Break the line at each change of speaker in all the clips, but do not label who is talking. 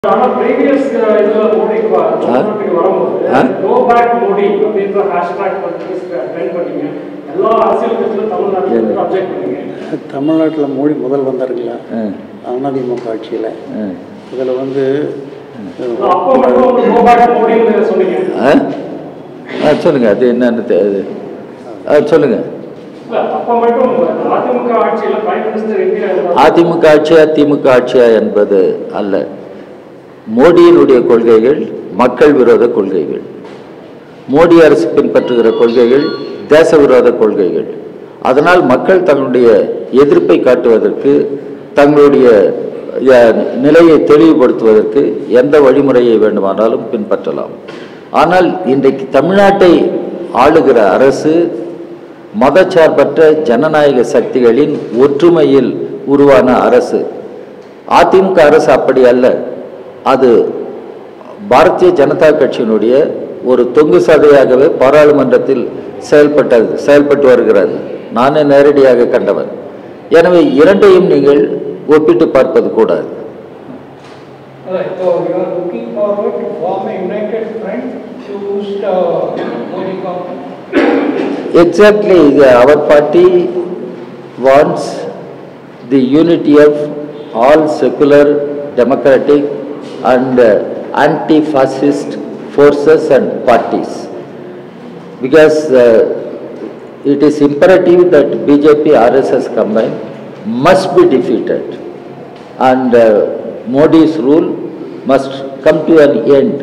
ஆனா previous, uh, இதுல மோடி வ- கவர்மெண்ட்டுக்கு வரும்போது
ஆ?
go back மோடி அப்படின்ற hashtag வந்து trend பண்ணீங்க. எல்லா அரசியல் கட்சியிலும் தமிழ்நாட்டுல
என்ன?
object பண்ணீங்க.
தமிழ்நாட்டில் மோடி முதல் வந்தாருங்களா
ஆ,
அதிமுக ஆட்சியில்
ஆ.
இதில் வந்து
அப்போ மட்டும் வந்து go back மோடின்னு சொன்னீங்க.
ஆ? ஆ, சொல்லுங்க அது என்னன்னு தெ- அது ஆ, சொல்லுங்க
இல்ல, அப்ப மட்டும் அதிமுக ஆட்சியில Prime Minister India இருந்தா-
அதிமுக ஆட்சியா திமுக ஆட்சியா என்பது அல்ல மோடியினுடைய கொள்கைகள் மக்கள் விரோத கொள்கைகள் மோடி அரசு பின்பற்றுகிற கொள்கைகள் தேச விரோத கொள்கைகள் அதனால் மக்கள் தங்களுடைய எதிர்ப்பை காட்டுவதற்கு தங்களுடைய அஹ், நிலையை தெளிவுபடுத்துவதற்கு எந்த வழிமுறையை வேண்டுமானாலும் பின்பற்றலாம் ஆனால் இன்றைக்கு தமிழ்நாட்டை ஆளுகிற அரசு மதச்சார்பற்ற ஜனநாயக சக்திகளின் ஒற்றுமையில் உருவான அரசு அதிமுக அரசு அப்படி அல்ல அது பாரதிய ஜனதா கட்சியினுடைய ஒரு தொங்கு சதையாகவே பாராளுமன்றத்தில் செயல்பட்டது செயல்பட்டு வருகிறது நானே நேரடியாக கண்டவன் எனவே இரண்டையும் நீங்கள் ஒப்பிட்டு பார்ப்பது கூடாது
Right, so you are looking forward to form a united front to boost uh, Modi government?
Exactly, the- our party wants the unity of all secular, democratic and uh, anti-fascist forces and parties. Because uh, it is imperative that BJP RSS combined must be defeated and uh, Modi's rule must come to an end.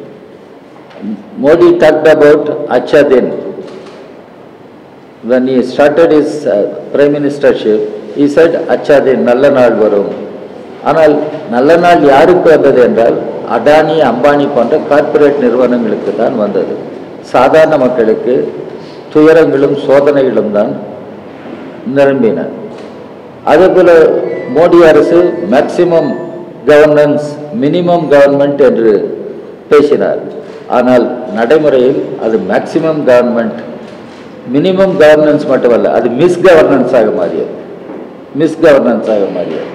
Modi talked about Acha Din, when he started his uh, prime ministership, he said, அச்சாதே நல்ல நாள் வரும் ஆனால் நல்ல நாள் யாருக்கு வந்தது என்றால் அடானி அம்பானி போன்ற கார்ப்பரேட் நிறுவனங்களுக்கு தான் வந்தது சாதாரண மக்களுக்கு துயரங்களும் சோதனைகளும் தான் நிரம்பின அதேபோல மோடி அரசு மேக்சிமம் கவர்னன்ஸ் மினிமம் கவர்மெண்ட் என்று பேசினார் ஆனால் நடைமுறையில் அது மேக்சிமம் கவர்மெண்ட் மினிமம் கவர்னன்ஸ் மட்டுமல்ல அது மிஸ் கவர்னன்ஸாக மாறியது மிஸ் கவர்னன்ஸாக மாறியது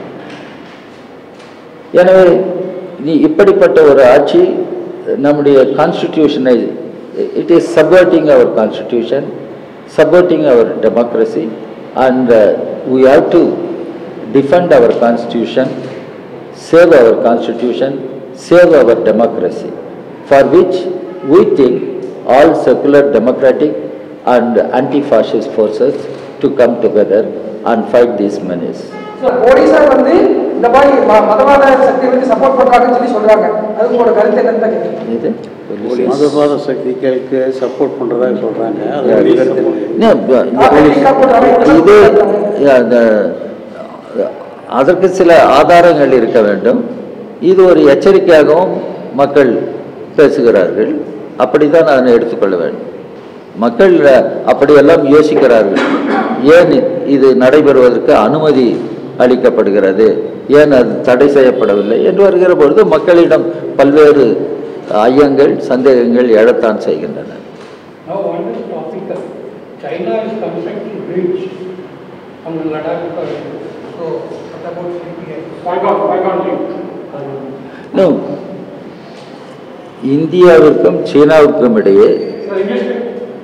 எனவே நீ இப்படிப்பட்ட ஒரு ஆட்சி நம்முடைய கான்ஸ்டிடியூஷனை it is subverting our constitution subverting our democracy and we have to defend our constitution save our constitution save our democracy for which we think all secular democratic and anti-fascist forces to come together and fight this menace
sir Modi sir வந்து இந்த மாதிரி ம- மதவாத சக்திகளுக்கு support பண்றாங்கன்னு சொல்லி சொல்றாங்க அது உங்களோட கருத்து என்னன்னு தான் கேட்குறேன்
இது
மதவாத சக்திகளுக்கு சப்போர்ட் பண்ணுறதாக சொல்கிறாங்க அது
Yeah.
உங்க கருத்து என்ன?
No, but இது அந்த அதற்கு சில ஆதாரங்கள் இருக்க வேண்டும் இது ஒரு எச்சரிக்கையாகவும் மக்கள் பேசுகிறார்கள் அப்படித்தான் அதனை எடுத்துக்கொள்ள வேண்டும் மக்கள் அப்படியெல்லாம் யோசிக்கிறார்கள் ஏன் இது நடைபெறுவதற்கு அனுமதி அளிக்கப்படுகிறது ஏன் அது தடை செய்யப்படவில்லை என்று வருகிற பொழுது மக்களிடம் பல்வேறு ஐயங்கள் சந்தேகங்கள் எழத்தான் செய்கின்றன
Now one is topical. China is constructing bridge from the Ladakh to Kashmir. So what about CPI?
Bangkok, Bangkok link.
No. இந்தியாவிற்கும் சீனாவுக்கும் இடையே
Sir, English link.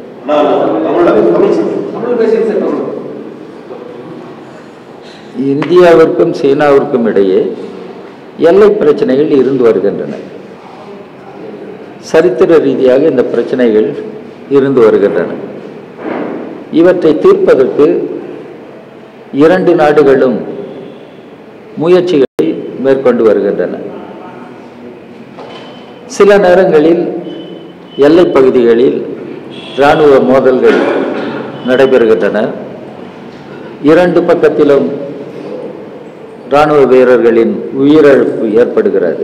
தமிழ் பேசுங்க சார் தமிழ்
இந்தியாவிற்கும் சீனாவிற்கும் இடையே எல்லை பிரச்சனைகள் இருந்து வருகின்றன சரித்திர ரீதியாக இந்த பிரச்சனைகள் இருந்து வருகின்றன இவற்றை தீர்ப்பதற்கு இரண்டு நாடுகளும் முயற்சிகளை மேற்கொண்டு வருகின்றன சில நேரங்களில் எல்லைப் பகுதிகளில் இராணுவ மோதல்கள் நடைபெறுகின்றன இரண்டு பக்கத்திலும் இராணுவ வீரர்களின் உயிரிழப்பு ஏற்படுகிறது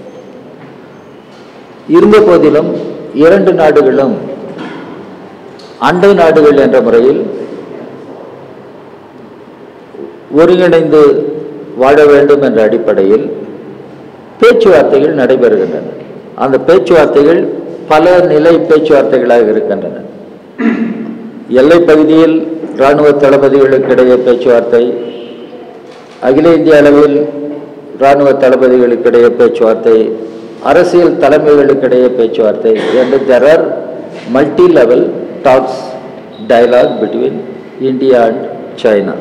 இருந்த போதிலும் இரண்டு நாடுகளும் அண்டை நாடுகள் என்ற முறையில் ஒருங்கிணைந்து வாழ வேண்டும் என்ற அடிப்படையில் பேச்சுவார்த்தைகள் நடைபெறுகின்றன அந்த பேச்சுவார்த்தைகள் பல நிலை பேச்சுவார்த்தைகளாக இருக்கின்றன எல்லைப் பகுதியில் இராணுவ தளபதிகளுக்கிடையே பேச்சுவார்த்தை அகில இந்திய அளவில் இராணுவ தளபதிகளுக்கிடையே பேச்சுவார்த்தை அரசியல் தலைமைகளுக்கிடையே பேச்சுவார்த்தை என்று there are multi level talks dialogue between India and China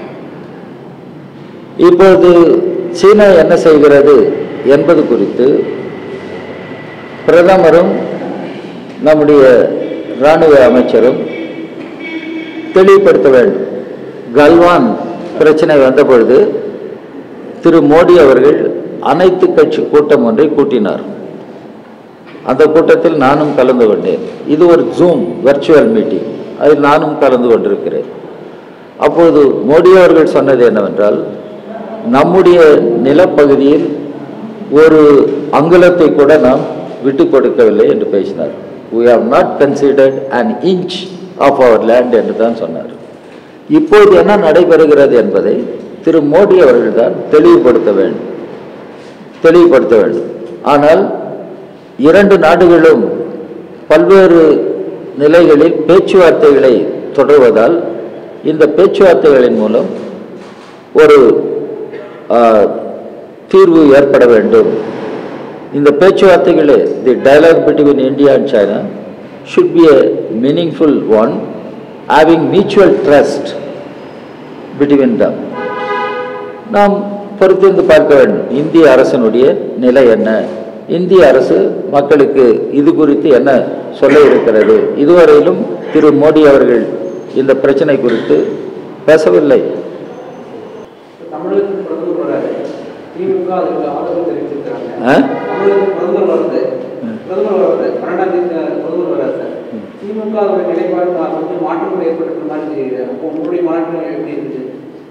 இப்போது சீனா என்ன செய்கிறது என்பது குறித்து பிரதமரும் நம்முடைய இராணுவ அமைச்சரும் தெளிவுபடுத்த வேண்டும் கல்வான் பிரச்சனை வந்த பொழுது திரு மோடி அவர்கள் அனைத்து கட்சி கூட்டம் ஒன்றை கூட்டினார் அந்த கூட்டத்தில் நானும் கலந்து கொண்டேன் இது ஒரு ஜூம் வெர்ச்சுவல் மீட்டிங் அதில் நானும் கலந்து கொண்டிருக்கிறேன் அப்போது மோடி அவர்கள் சொன்னது என்னவென்றால் நம்முடைய நிலப்பகுதியில் ஒரு அங்குலத்தை கூட நாம் விட்டு கொடுக்கவில்லை என்று பேசினார் we have not considered an inch of our land என்று தான் சொன்னார் இப்போது என்ன நடைபெறுகிறது என்பதை திரு மோடி அவர்கள்தான் தெளிவுபடுத்த வேண்டும் தெளிவுபடுத்த வேண்டும் ஆனால் இரண்டு நாடுகளும் பல்வேறு நிலைகளில் பேச்சுவார்த்தைகளை தொடர்வதால் இந்த பேச்சுவார்த்தைகளின் மூலம் ஒரு ஆ, தீர்வு ஏற்பட வேண்டும் இந்த பேச்சுவார்த்தைகளே the dialogue between India and China should be a meaningful one having mutual trust between them நாம் பொறுத்திருந்து பார்க்க வேண்டும் இந்திய அரசனுடைய நிலை என்ன இந்திய அரசு மக்களுக்கு இது குறித்து என்ன சொல்ல இருக்கிறது இதுவரையிலும் திரு மோடி அவர்கள் இந்த பிரச்சனை குறித்து பேசவில்லை
தமிழகத்துக்கு பிரதமர் வராரு திமுக அதுக்கு ஆதரவு தெரிவிச்சிருக்காங்க
ஆ?
தமிழகத்துக்கு பிரதமர் வருது பிரதமர் வருது பன்னெண்டாம் தேதி பிரதமர் வராது சார் திமுக அதோட நிலைப்பாடு மா- கொஞ்சம் மாற்றம் ஏற்பட்டிருக்க மாதிரி தெரியுது அப்போ உங்களுடைய மாற்றம் எப்படி இருக்குது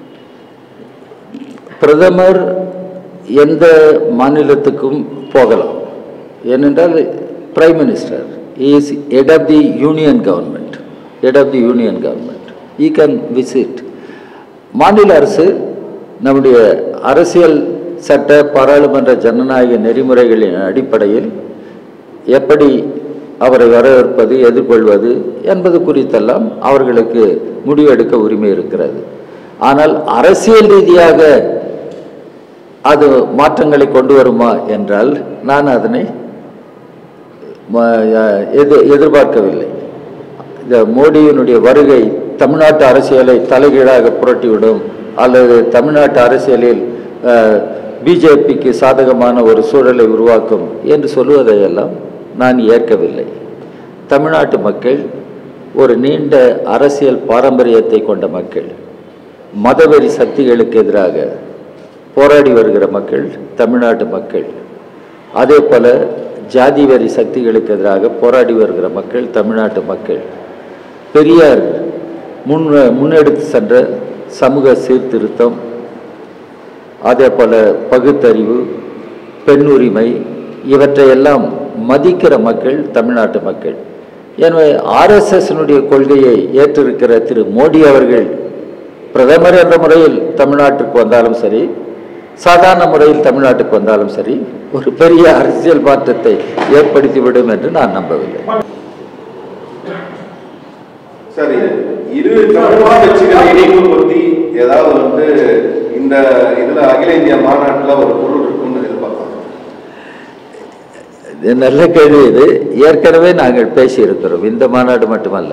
பிரதமர் எந்த மாநிலத்துக்கும் போகலாம் ஏனென்றால் prime minister is head of the union government head of the union government he can visit மாநில அரசு நம்முடைய அரசியல் சட்ட பாராளுமன்ற ஜனநாயக நெறிமுறைகளின் அடிப்படையில் எப்படி அவரை வரவேற்பது எதிர்கொள்வது என்பது குறித்தெல்லாம் அவர்களுக்கு முடிவெடுக்க உரிமை இருக்கிறது ஆனால் அரசியல் ரீதியாக அது மாற்றங்களை கொண்டு வருமா என்றால் நான் அதனை ம- எது எதிர்பார்க்கவில்லை இந்த மோடியினுடைய வருகை தமிழ்நாட்டு அரசியலை தலைகீழாக புரட்டிவிடும் அல்லது தமிழ்நாட்டு அரசியலில் பிஜேபிக்கு சாதகமான ஒரு சூழலை உருவாக்கும் என்று சொல்வதையெல்லாம் நான் ஏற்கவில்லை தமிழ்நாட்டு மக்கள் ஒரு நீண்ட அரசியல் பாரம்பரியத்தை கொண்ட மக்கள் மதவெறி சக்திகளுக்கு எதிராக போராடி வருகிற மக்கள் தமிழ்நாட்டு மக்கள் அதே போல ஜாதி வெறி சக்திகளுக்கு எதிராக போராடி வருகிற மக்கள் தமிழ்நாட்டு மக்கள் பெரியார் முன் முன்னெடுத்து சென்ற சமூக சீர்திருத்தம் அதே போல பகுத்தறிவு பெண் உரிமை இவற்றையெல்லாம் மதிக்கிற மக்கள் தமிழ்நாட்டு மக்கள் எனவே ஆர்எஸ்எஸ்னுடைய கொள்கையை ஏற்றிருக்கிற திரு மோடி அவர்கள் பிரதமர் என்ற முறையில் தமிழ்நாட்டுக்கு வந்தாலும் சரி சாதாரண முறையில் தமிழ்நாட்டுக்கு வந்தாலும் சரி ஒரு பெரிய அரசியல் மாற்றத்தை ஏற்படுத்திவிடும் என்று நான் நம்பவில்லை
சரி இரு தமிழ் கட்சிகள் இணைப்பு பத்தி ஏதாவது வந்து இந்த இதுல அகில இந்திய மாநாட்டுல ஒரு பொருள் இருக்கும்னு எதிர்பார்க்கலாம்
இது நல்ல கேள்வி இது ஏற்கனவே நாங்கள் பேசியிருக்கிறோம் இந்த மாநாடு மட்டுமல்ல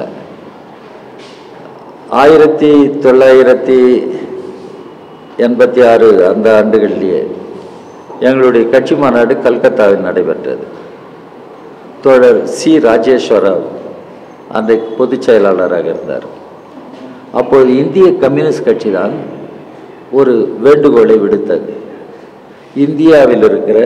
ஆயிரத்தி தொள்ளாயிரத்தி எண்பத்தி ஆறு அந்த ஆண்டுகளிலேயே எங்களுடைய கட்சி மாநாடு கல்கத்தாவில் நடைபெற்றது தோழர் சி ராஜேஸ்வரராவ் அன்றைக்கு பொதுச் செயலாளராக இருந்தார் அப்போது இந்திய கம்யூனிஸ்ட் கட்சி தான் ஒரு வேண்டுகோளை விடுத்தது இந்தியாவில் இருக்கிற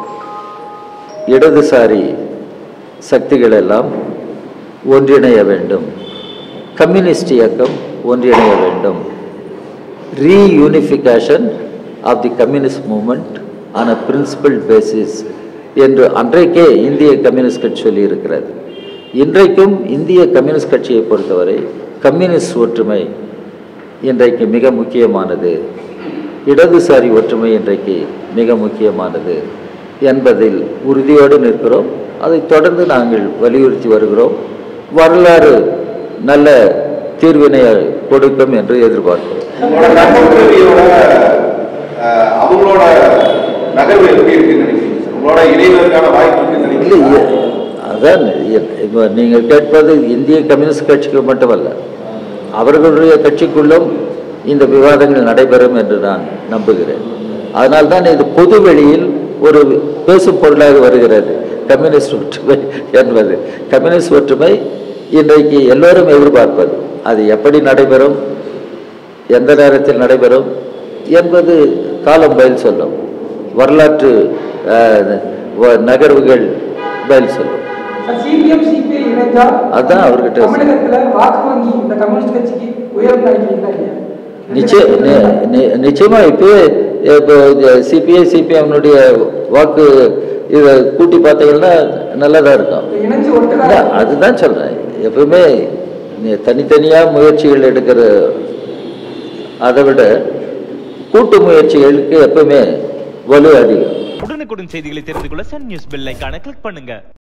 இடதுசாரி சக்திகள் எல்லாம் ஒன்றிணைய வேண்டும் கம்யூனிஸ்ட் இயக்கம் ஒன்றிணைய வேண்டும் reunification of the communist movement on a principle basis என்று அன்றைக்கே இந்திய கம்யூனிஸ்ட் கட்சி சொல்லியிருக்கிறது இன்றைக்கும் இந்திய கம்யூனிஸ்ட் கட்சியை பொறுத்தவரை கம்யூனிஸ்ட் ஒற்றுமை இன்றைக்கு மிக முக்கியமானது இடதுசாரி ஒற்றுமை இன்றைக்கு மிக முக்கியமானது என்பதில் உறுதியோடு நிற்கிறோம் அதைத் தொடர்ந்து நாங்கள் வலியுறுத்தி வருகிறோம் வரலாறு நல்ல தீர்வினை கொடுக்கும் என்று எதிர்பார்க்கிறோம்
உங்களோட நட்பு கல்வியோட, அஹ், அவங்களோட நகர்வு எப்படி இருக்குன்னு நினைக்கிறீங்க சார் உங்களோட இணைவதற்கான வாய்ப்பு இருக்குன்னு
இல்லை
நினைக்கிறீங்க
இ- அதான் இ- இப்போ நீங்கள் கேட்பது இந்திய கம்யூனிஸ்ட் கட்சிக்கு மட்டுமல்ல அவர்களுடைய கட்சிக்குள்ளும் இந்த விவாதங்கள் நடைபெறும் என்று நான் நம்புகிறேன் அதனால்தான் இது பொது வெளியில் ஒரு பேசும் பொருளாக வருகிறது கம்யூனிஸ்ட் ஒற்றுமை என்பது கம்யூனிஸ்ட் ஒற்றுமை இன்றைக்கு எல்லோரும் எதிர்பார்ப்பது அது எப்படி நடைபெறும் எந்த நேரத்தில் நடைபெறும் என்பது காலம் பதில் சொல்லும் வரலாற்று அஹ், வ- நகர்வுகள் பதில் சொல்லும்
சார் சிபிஎம் சிபிஐ இணைஞ்சா
அதான் அவர்கிட்ட
தமிழகத்துல வாக்கு வங்கி இந்த கம்யூனிஸ்ட் கட்சிக்கு உயரும் நினைக்கிறீங்களா இல்லையா
நிச்சயம் நி- நி- நிச்சயமா இப்பவே இப்போ சிபிஐ சிபிஎம்னுடைய வாக்கு இதை கூட்டி பார்த்தீங்கன்னா நல்லதா இருக்கும்
இணைஞ்சு ஒட்டுக்கா
இல்ல, அதுதான் சொல்றேன் எப்பவுமே நீ தனித்தனியா முயற்சிகள் எடுக்கிற அதை விட கூட்டு முயற்சிகளுக்கு எப்பவுமே வலு அதிகம்
உடனுக்குடன் செய்திகளை தெரிந்து கொள்ள சன் நியூஸ் பெல் ஐகானை கிளிக் பண்ணுங்க